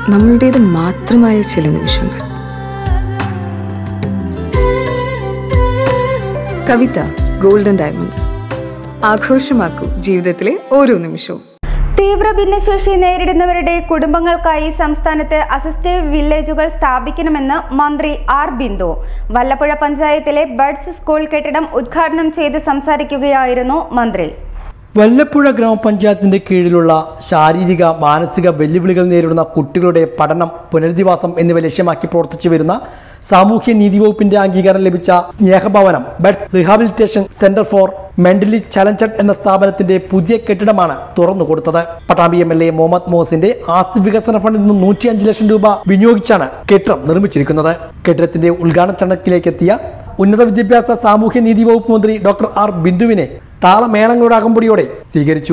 നമ്മളുടേത് മാത്രമായ ചില നിമിഷങ്ങൾ കവിത ഗോൾഡൻ ഡയമണ്ട്സ് ആഘോഷമാക്കൂ ജീവിതത്തിലെ ഓരോ നിമിഷവും തീവ്ര ഭിന്നശേഷി നേരിടുന്നവരുടെ കുടുംബങ്ങൾക്കായി സംസ്ഥാനത്ത് അസിസ്റ്റീവ് വില്ലേജുകൾ സ്ഥാപിക്കണമെന്ന് മന്ത്രി ആർ ബിന്ദു വല്ലപ്പുഴ പഞ്ചായത്തിലെ ബഡ്സ് സ്കൂൾ കെട്ടിടം ഉദ്ഘാടനം ചെയ്ത് സംസാരിക്കുകയായിരുന്നു മന്ത്രി വല്ലപ്പുഴ ഗ്രാമപഞ്ചായത്തിന്റെ കീഴിലുള്ള ശാരീരിക മാനസിക വെല്ലുവിളികൾ നേരിടുന്ന കുട്ടികളുടെ പഠനം പുനരധിവാസം എന്നിവ ലക്ഷ്യമാക്കി പ്രവർത്തിച്ചു വരുന്ന സാമൂഹ്യ നീതി വകുപ്പിന്റെ അംഗീകാരം ലഭിച്ച Snehabhavanam buds rehabilitation centre for mentally challenged എന്ന സ്ഥാപനത്തിന്റെ പുതിയ കെട്ടിടമാണ് തുറന്നു കൊടുത്തത് Pattambi M L A Muhammad മോസിന്റെ ആസ്തി വികസന ഫണ്ടിൽ നിന്നും നൂറ്റി അഞ്ച് ലക്ഷം രൂപ വിനിയോഗിച്ചാണ് കെട്ടിടം നിർമ്മിച്ചിരിക്കുന്നത് കെട്ടിടത്തിന്റെ ഉദ്ഘാടന ചടങ്ങിലേക്ക് എത്തിയ ഉന്നത വിദ്യാഭ്യാസ സാമൂഹ്യ നീതി വകുപ്പ് മന്ത്രി ഡോക്ടർ ആർ ബിന്ദുവിനെ താളമേളങ്ങളുടെ അകമ്പടിയോടെ സ്വീകരിച്ചു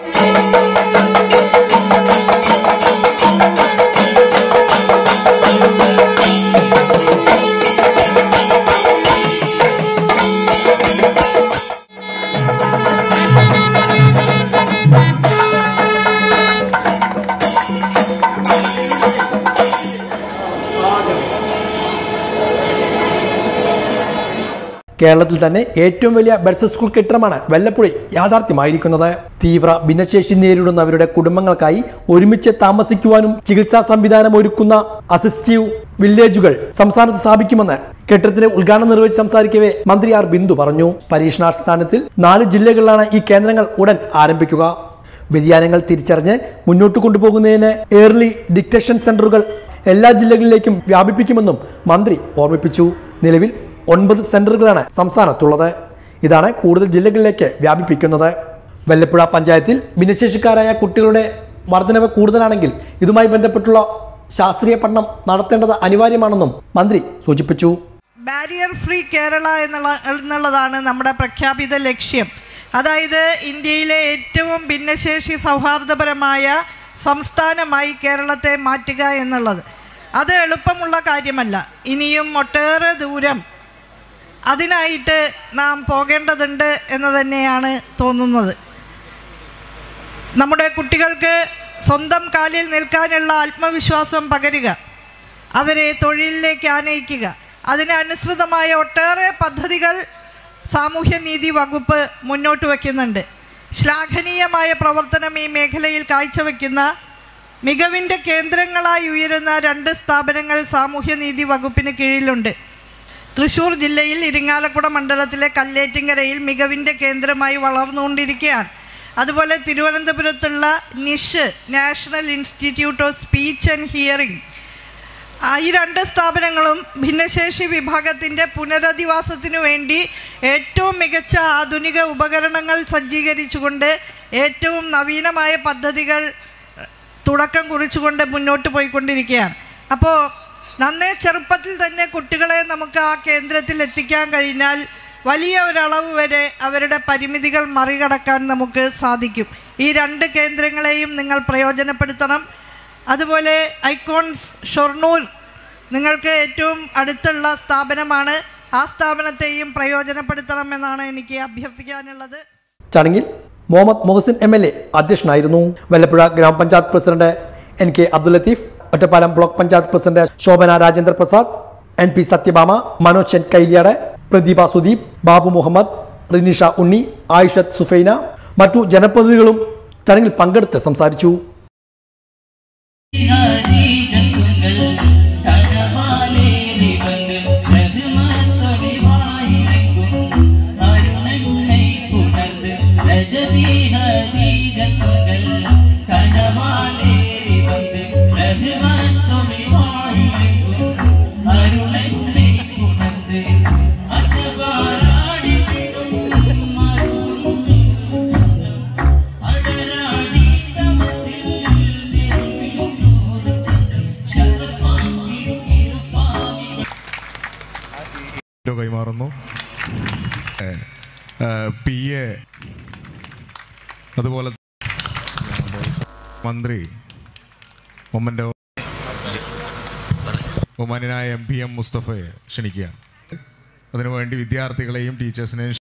കേരളത്തിൽ തന്നെ ഏറ്റവും വലിയ ബഡ്സ് സ്കൂൾ കെട്ടിടമാണ് വല്ലപ്പുഴ യാഥാർത്ഥ്യമായിരിക്കുന്നത് തീവ്ര ഭിന്നശേഷി നേരിടുന്നവരുടെ കുടുംബങ്ങൾക്കായി ഒരുമിച്ച് താമസിക്കുവാനും ചികിത്സാ സംവിധാനം ഒരുക്കുന്ന അസിസ്റ്റീവ് വില്ലേജുകൾ സംസ്ഥാനത്ത് സ്ഥാപിക്കുമെന്ന് കെട്ടിടത്തിന്റെ ഉദ്ഘാടനം നിർവഹിച്ച് സംസാരിക്കവേ മന്ത്രി ആർ ബിന്ദു പറഞ്ഞു പരീക്ഷണാടിസ്ഥാനത്തിൽ നാല് ജില്ലകളിലാണ് ഈ കേന്ദ്രങ്ങൾ ഉടൻ ആരംഭിക്കുക വ്യതിയാനങ്ങൾ തിരിച്ചറിഞ്ഞ് മുന്നോട്ട് കൊണ്ടുപോകുന്നതിന് ഏർലി ഡിറ്റക്ഷൻ സെന്ററുകൾ എല്ലാ ജില്ലകളിലേക്കും വ്യാപിപ്പിക്കുമെന്നും മന്ത്രി ഓർമ്മിപ്പിച്ചു നിലവിൽ ഒൻപത് സെന്ററുകളാണ് സംസ്ഥാനത്തുള്ളത് ഇതാണ് കൂടുതൽ ജില്ലകളിലേക്ക് വ്യാപിപ്പിക്കുന്നത് വല്ലപ്പുഴ പഞ്ചായത്തിൽ ഭിന്നശേഷിക്കാരായ കുട്ടികളുടെ വർധനവ് കൂടുതലാണെങ്കിൽ ഇതുമായി ബന്ധപ്പെട്ടുള്ള ശാസ്ത്രീയ പഠനം നടത്തേണ്ടത് അനിവാര്യമാണെന്നും മന്ത്രി സൂചിപ്പിച്ചു ബാരിയർ ഫ്രീ കേരള എന്നുള്ള എന്നുള്ളതാണ് നമ്മുടെ പ്രഖ്യാപിത ലക്ഷ്യം അതായത് ഇന്ത്യയിലെ ഏറ്റവും ഭിന്നശേഷി സൗഹാർദ്ദപരമായ സംസ്ഥാനമായി കേരളത്തെ മാറ്റുക എന്നുള്ളത് അത് എളുപ്പമുള്ള കാര്യമല്ല ഇനിയും ഒട്ടേറെ ദൂരം അതിനായിട്ട് നാം പോകേണ്ടതുണ്ട് എന്ന് തന്നെയാണ് തോന്നുന്നത് നമ്മുടെ കുട്ടികൾക്ക് സ്വന്തം കാലിൽ നിൽക്കാനുള്ള ആത്മവിശ്വാസം പകരുക അവരെ തൊഴിലിലേക്ക് ആനയിക്കുക അതിനനുസൃതമായ ഒട്ടേറെ പദ്ധതികൾ സാമൂഹ്യനീതി വകുപ്പ് മുന്നോട്ട് വയ്ക്കുന്നുണ്ട് ശ്ലാഘനീയമായ പ്രവർത്തനം ഈ മേഖലയിൽ കാഴ്ചവെക്കുന്ന മികവിൻ്റെ കേന്ദ്രങ്ങളായി ഉയരുന്ന രണ്ട് സ്ഥാപനങ്ങൾ സാമൂഹ്യനീതി വകുപ്പിന് കീഴിലുണ്ട് തൃശൂർ ജില്ലയിൽ ഇരിങ്ങാലക്കുട മണ്ഡലത്തിലെ കല്ലേറ്റിങ്കരയിൽ മികവിൻ്റെ കേന്ദ്രമായി വളർന്നുകൊണ്ടിരിക്കുകയാണ് അതുപോലെ തിരുവനന്തപുരത്തുള്ള NISH national institute of speech and hearing ആ ഈ രണ്ട് സ്ഥാപനങ്ങളും ഭിന്നശേഷി വിഭാഗത്തിൻ്റെ പുനരധിവാസത്തിനു വേണ്ടി ഏറ്റവും മികച്ച ആധുനിക ഉപകരണങ്ങൾ സജ്ജീകരിച്ചുകൊണ്ട് ഏറ്റവും നവീനമായ പദ്ധതികൾ തുടക്കം കുറിച്ചുകൊണ്ട് മുന്നോട്ട് പോയിക്കൊണ്ടിരിക്കുകയാണ് അപ്പോൾ നന്നേ ചെറുപ്പത്തിൽ തന്നെ കുട്ടികളെ നമുക്ക് ആ കേന്ദ്രത്തിൽ എത്തിക്കാൻ കഴിഞ്ഞാൽ വലിയ ഒരളവ് വരെ അവരുടെ പരിമിതികൾ മറികടക്കാൻ നമുക്ക് സാധിക്കും ഈ രണ്ട് കേന്ദ്രങ്ങളെയും നിങ്ങൾ പ്രയോജനപ്പെടുത്തണം അതുപോലെ ഐക്കോൺസ് ഷൊർണൂർ നിങ്ങൾക്ക് ഏറ്റവും അടുത്തുള്ള സ്ഥാപനമാണ് ആ സ്ഥാപനത്തെയും പ്രയോജനപ്പെടുത്തണമെന്നാണ് എനിക്ക് അഭ്യർത്ഥിക്കാനുള്ളത് ചടങ്ങിൽ Muhammad Mohsin M L A അധ്യക്ഷനായിരുന്നു വല്ലപ്പുഴ ഗ്രാമപഞ്ചായത്ത് president N K Abdul Latheef Ottapalam block panchayat president Shobhana Rajendra Prasad N P Sathyabhama Manoj N Kailiyad Prathibha Sudeep Babu Muhammad Rinisha Unni Ayishath Sufaina മറ്റു ജനപ്രതിനിധികളും ചടങ്ങിൽ പങ്കെടുത്ത് സംസാരിച്ചു ഹദീജത്തുകൾ കടമാലേറി വന്ന് റഹ്മത്തൊളിവായിരങ്ങും അരുണങ്ങை പുണർന്ന് രജതി ഹദീജത്തുകൾ കടമാലേറി വന്ന് റഹ്മത്തൊളിവായിരങ്ങും അരുണങ്ങை പുണർന്ന് അശബാരാടി വീഴും മറുകും അടരാടി തമസിൽ നിറവിൽ ചന്ദ്രൻ ശരഫാക്കി ഇരുഫാവി ോ കൈമാറുന്നു പി എ അതുപോലെ മന്ത്രി മൊമ്മൻ്റെ ബഹുമാനായ എം പി എം മുസ്തഫയെ ക്ഷണിക്കുക അതിനുവേണ്ടി വിദ്യാർത്ഥികളെയും ടീച്ചേഴ്സിനെയും